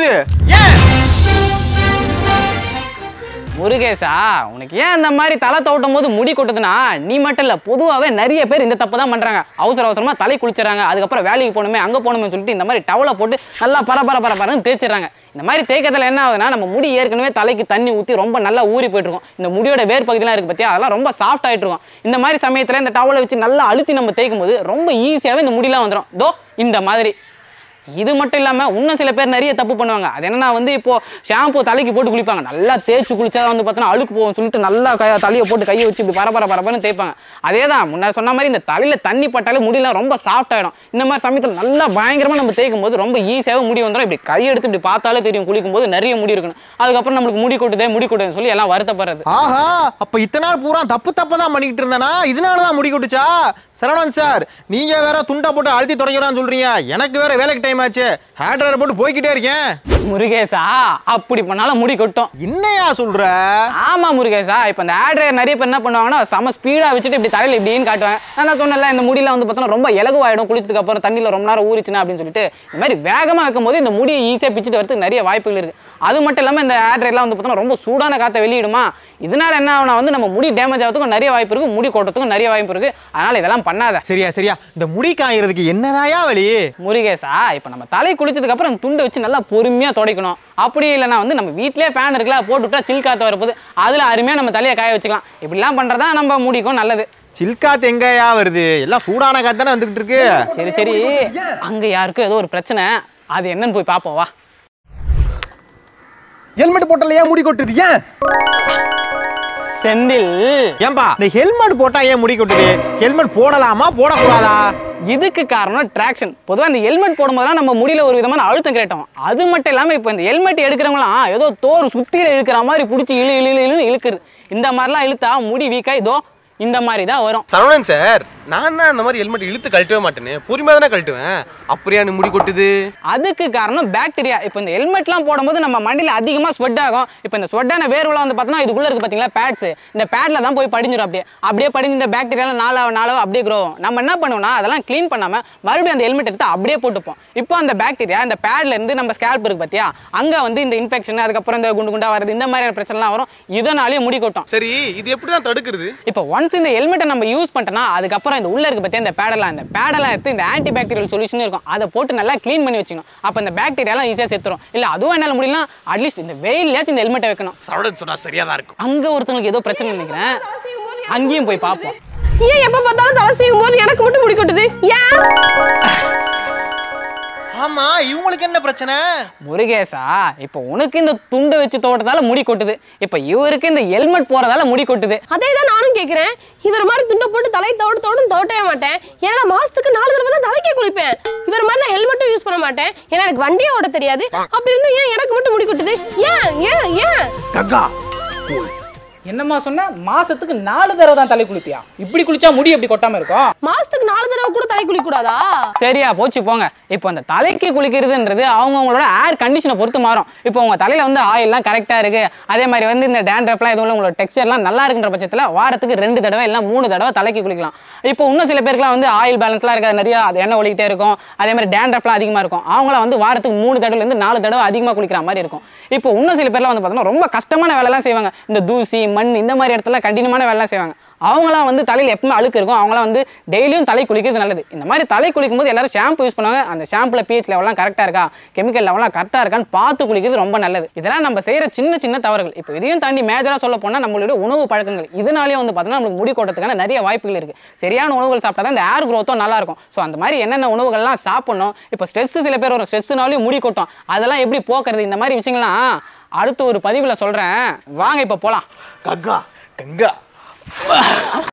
ஏன் முருகேசா உனக்கு ஏன் இந்த மாதிரி தலை தோட்டும் போது முடி கொட்டுதுன்னா நீ மட்டும் இல்லை பொதுவாகவே நிறைய பேர் இந்த தப்பு தான் பண்ணுறாங்க அவசர அவசரமாக தலை குளிச்சிடறாங்க அதுக்கப்புறம் வேலைக்கு போகணுமே அங்கே போகணுமே சொல்லிட்டு இந்த மாதிரி டவலை போட்டு நல்லா பர பர பர பரன்னு தேய்ச்சிடுறாங்க இந்த மாதிரி தேய்க்கிறதுல என்ன ஆகுதுன்னா நம்ம முடி ஏற்கனவே தலைக்கு தண்ணி ஊற்றி ரொம்ப நல்லா ஊறி போயிட்டு இருக்கும் இந்த முடியோட வேர் பகுதியெலாம் இருக்குது பற்றியா அதெல்லாம் ரொம்ப சாஃப்ட் ஆகிட்டு இருக்கும் இந்த மாதிரி சமயத்தில் இந்த டவலை வச்சு நல்லா அழுத்தி நம்ம தேய்க்கும் போது ரொம்ப ஈஸியாகவே இந்த முடியெலாம் வந்துடும் தோ இந்த மாதிரி இது மட்டும் இல்லாமல் இன்னும் சில பேர் நிறைய தப்பு பண்ணுவாங்க அது என்னன்னா வந்து இப்போ ஷாம்பு தலைக்கு போட்டு குளிப்பாங்க நல்லா தேய்ச்சி குளிச்சா வந்து பார்த்தோன்னா அழுக்கு போகும் சொல்லிட்டு நல்லா க தலையை போட்டு கையை வச்சு இப்படி பரபர பரபரன்னு தேய்ப்பாங்க அதே தான் முன்னாடி சொன்ன மாதிரி இந்த தலையில் தண்ணி பட்டாலே முடியெல்லாம் ரொம்ப சாஃப்ட் ஆகிடும் இந்த மாதிரி சமயத்தில் நல்லா பயங்கரமாக நம்ம தேய்க்கும் போது ரொம்ப ஈஸியாகவே முடி வந்துடும் இப்படி கை எடுத்து இப்படி பார்த்தாலே தெரியும் குளிக்கும் போது நிறைய முடி இருக்கணும் அதுக்கப்புறம் நம்மளுக்கு முடி கொட்டுதே முடி கொட்டுதுன்னு சொல்லி எல்லாம் வருத்தப்படுறது ஆஹா அப்ப இத்தனை நாள் பூரா தப்பு தப்பு தான் பண்ணிக்கிட்டு இருந்தேனா இதனால தான் முடி கொட்டுச்சா சரவணன் சார் நீங்க வேற துண்டை போட்டு அழுத்தி தொடங்கிறான்னு சொல்றீங்க எனக்கு வேற வேலைக்கு டைம் ஆச்சு ஹேர் ட்ரையர் போட்டு போய்க்கிட்டே இருக்கேன் முருகேசா அப்படி பண்ணாலும் முடி கொட்டும் என்னையா சொல்ற ஆமா முருகேசா இப்போ இந்த ஆட் நிறைய பேர் என்ன பண்ணுவாங்கன்னா செம ஸ்பீடாக வச்சுட்டு இப்படி தலையில் இப்படின்னு காட்டுவாங்க நான் தான் சொன்னேன்ல இந்த முடியெல்லாம் வந்து பார்த்தோன்னா ரொம்ப இலகுவாயிடும் குளிச்சதுக்கு அப்புறம் தண்ணியில் ரொம்ப நேரம் ஊறிச்சுன்னா அப்படின்னு சொல்லிட்டு இந்த மாதிரி வேகமாக வைக்கும்போது இந்த முடியை ஈஸியாக பிச்சுட்டு வரதுக்கு நிறைய வாய்ப்புகள் இருக்கு அது மட்டும் இல்லாமல் இந்த ஆட் எல்லாம் வந்து பார்த்தோன்னா ரொம்ப சூடான காற்றை வெளியிடுமா இதனால என்ன ஆகுனா வந்து நம்ம முடி டேமேஜ் ஆகிறதுக்கும் நிறைய வாய்ப்பு இருக்கு முடி கொட்டுறதுக்கும் நிறைய வாய்ப்பு இருக்கு அதனால இதெல்லாம் பண்ணாத சரியா சரியா இந்த முடி காயறதுக்கு என்னதாயா வழி முருகேசா இப்போ நம்ம தலை குளிச்சதுக்கு அப்புறம் இந்த துண்டை வச்சு நல்லா பொறுமையாக துடைக்கணும் அப்படி இல்லைனா வந்து நம்ம வீட்டிலே ஃபேன் இருக்குல்ல போட்டு விட்டா சில் காற்று வரப்போது அதில் அருமையாக நம்ம தலையை காய வச்சுக்கலாம் இப்படிலாம் பண்ணுறதா நம்ம முடிக்கும் நல்லது சில்காத்து எங்கயா வருது எல்லாம் சூடான காத்து தானே வந்துகிட்டு இருக்கு சரி சரி அங்க யாருக்கும் ஏதோ ஒரு பிரச்சனை அது என்னன்னு போய் பார்ப்போம் வா ஹெல்மெட் போட்டல ஏன் முடி கொட்டுது ஏன் செந்தில் ஏன்பா இந்த ஹெல்மெட் போட்டா ஏன் முடி கொட்டுது ஹெல்மெட் போடலாமா போடக்கூடாதா இதுக்கு காரணம் ட்ராக்ஷன் பொதுவாக இந்த ஹெல்மெட் போடும்போதெல்லாம் நம்ம முடியல ஒரு விதமான அழுத்தம் கிரேட்டோம் அது மட்டும் இல்லாமல் இப்போ இந்த ஹெல்மெட் எடுக்கிறவங்களாம் ஏதோ தோறு சுத்தியில இழுக்கிற மாதிரி பிடிச்சி இழு இழு இழுன்னு இழுக்குது இந்த மாதிரிலாம் இழுத்தா முடி வீக்காக இதோ இந்த மாதிரி தான் வரும் சரவணன் சார் நான் தான் அந்த மாதிரி ஹெல்மெட் இழுத்து கழட்டவே மாட்டேனே பொறுமையாக தானே கழட்டுவேன் அப்படியா நீ முடி கொட்டுது அதுக்கு காரணம் பாக்டீரியா இப்போ இந்த ஹெல்மெட்லாம் போடும்போது நம்ம மண்டியில் அதிகமாக ஸ்வெட் ஆகும் இப்போ இந்த ஸ்வெட்டான வேர்வெல்லாம் வந்து பார்த்தோன்னா இதுக்குள்ளே இருக்குது பார்த்தீங்களா பேட்ஸ் இந்த பேட்டில் தான் போய் படிஞ்சிடும் அப்படியே அப்படியே படிஞ்சு இந்த பாக்டீரியாலாம் நாளாக நாளாக அப்படியே க்ரோ ஆகும் நம்ம என்ன பண்ணுவோம்னா அதெல்லாம் க்ளீன் பண்ணாமல் மறுபடியும் அந்த ஹெல்மெட் எடுத்து அப்படியே போட்டுப்போம் இப்போ அந்த பாக்டீரியா இந்த பேட்ல இருந்து நம்ம ஸ்கேல்ப் இருக்கு பார்த்தியா அங்கே வந்து இந்த இன்ஃபெக்ஷன் அதுக்கப்புறம் இந்த குண்டு குண்டா வரது இந்த மாதிரியான பிரச்சனைலாம் வரும் இதனாலேயே முடி கொட்டும் சரி இது எப்படி தான் தடுக்கிறது இப்போ ஒன்ஸ் இந்த ஹெல்மெட்டை நம்ம யூஸ் பண்ணிட்டோம்னா அதுக்கப்புறம் இந்த உள்ள இருக்கு பத்தியா இந்த பேடலாம் இந்த பேடலாம் எடுத்து இந்த ஆன்டி பாக்டீரியல் சொல்யூஷன் இருக்கும் அதை போட்டு நல்லா க்ளீன் பண்ணி வச்சுக்கணும் அப்போ இந்த பாக்டீரியாலாம் ஈஸியாக செத்துரும் இல்லை அதுவும் என்னால் முடியலாம் அட்லீஸ்ட் இந்த வெயிலையாச்சும் இந்த ஹெல்மெட்டை வைக்கணும் சரவணன் சொன்னா சரியா தான் இருக்கும் அங்கே ஒருத்தங்களுக்கு ஏதோ பிரச்சனை நினைக்கிறேன் அங்கேயும் போய் பார்ப்போம் ஏன் எப்ப பார்த்தாலும் தலை செய்யும் போது எனக்கு மட்டும் முடி கொட்டுது ஏன் ஆமா இவங்களுக்கு என்ன பிரச்சனை முருகேசா இப்போ உனக்கு இந்த துண்டை வச்சு தோட்டத்தால முடி கொட்டுது இப்போ இவருக்கு இந்த ஹெல்மெட் போறதால முடி கொட்டுது அதே தான் நானும் கேட்குறேன் இவர் மாதிரி துண்டை போட்டு தலை தோடு தோடும் தோட்டவே மாட்டேன் ஏன்னா நான் மாசத்துக்கு நாலு தடவை தான் தலைக்கே குளிப்பேன் இவர் மாதிரி நான் ஹெல்மெட்டும் யூஸ் பண்ண மாட்டேன் ஏன்னா எனக்கு வண்டியே ஓட தெரியாது அப்படி இருந்தும் ஏன் எனக்கு மட்டும் முடி கொட்டுது ஏன் ஏன் ஏன் கங்கா என்னம்மா சொன்ன மாசத்துக்கு நாலு தடவை தான் தலை குளிப்பியா இப்படி குளிச்சா முடி எப்படி கொட்டாம இருக்கும் மாசத்துக்கு நாலு தடவை கூட தலை குளிக்க கூடாதா சரியா போச்சு போங்க இப்போ அந்த தலைக்கு குளிக்கிறதுன்றது அவங்கவுங்களோட ஏர் கண்டிஷனை பொறுத்து மாறும் இப்போ உங்க தலையில வந்து ஆயில்லாம் கரெக்டாக இருக்கு அதே மாதிரி வந்து இந்த டேண்ட்ரஃப்லாம் எதுவும் இல்லை உங்களோட டெக்ஸ்டர்லாம் நல்லா இருக்குன்ற பட்சத்தில் வாரத்துக்கு ரெண்டு தடவை இல்லை மூணு தடவை தலைக்கு குளிக்கலாம் இப்போ இன்னும் சில பேருக்குலாம் வந்து ஆயில் பேலன்ஸ்லாம் இருக்காது நிறைய அது எண்ணெய் ஒழிக்கிட்டே இருக்கும் அதே மாதிரி டேண்ட்ரஃப்லாம் அதிகமாக இருக்கும் அவங்களாம் வந்து வாரத்துக்கு மூணு தடவைலேருந்து நாலு தடவை அதிகமாக குளிக்கிற மாதிரி இருக்கும் இப்போ இன்னும் சில பேர்லாம் வந்து பார்த்தோன்னா ரொம்ப கஷ்டமான வேலைலாம் செய்வாங்க இந்த தூசி மண் இந்த மாதிரி இடத்துல கடினமான வேலைலாம் செய்வாங்க அவங்களாம் வந்து தலையில் எப்பவுமே அழுக்கு இருக்கும் அவங்களாம் வந்து டெய்லியும் தலை குளிக்கிறது நல்லது இந்த மாதிரி தலை குளிக்கும் போது எல்லாரும் ஷாம்பு யூஸ் பண்ணுவாங்க அந்த ஷாம்பில் பிஹெச் லெவலாம் கரெக்டாக இருக்கா கெமிக்கல் லெவலாம் கரெக்டாக இருக்கான்னு பார்த்து குளிக்கிறது ரொம்ப நல்லது இதெல்லாம் நம்ம செய்கிற சின்ன சின்ன தவறுகள் இப்போ இதையும் தாண்டி மேஜராக சொல்ல போனால் நம்மளுடைய உணவு பழக்கங்கள் இதனாலேயே வந்து பார்த்தோன்னா நம்மளுக்கு முடி கொட்டத்துக்கான நிறைய வாய்ப்புகள் இருக்குது சரியான உணவுகள் சாப்பிட்டா தான் இந்த ஏர் க்ரோத்தும் நல்லா இருக்கும் ஸோ அந்த மாதிரி என்னென்ன உணவுகள்லாம் சாப்பிடணும் இப்போ ஸ்ட்ரெஸ் சில பேர் வரும் ஸ்ட்ரெஸ்னாலையும் முடி கொட்டும் அதெல்லாம் எப்படி போக்குறது இந்த மாதிரி விஷயங்கள்லாம் அடுத்த ஒரு பதிவில் சொல்கிறேன் வாங்க இப்போ போகலாம் கங்கா கங்கா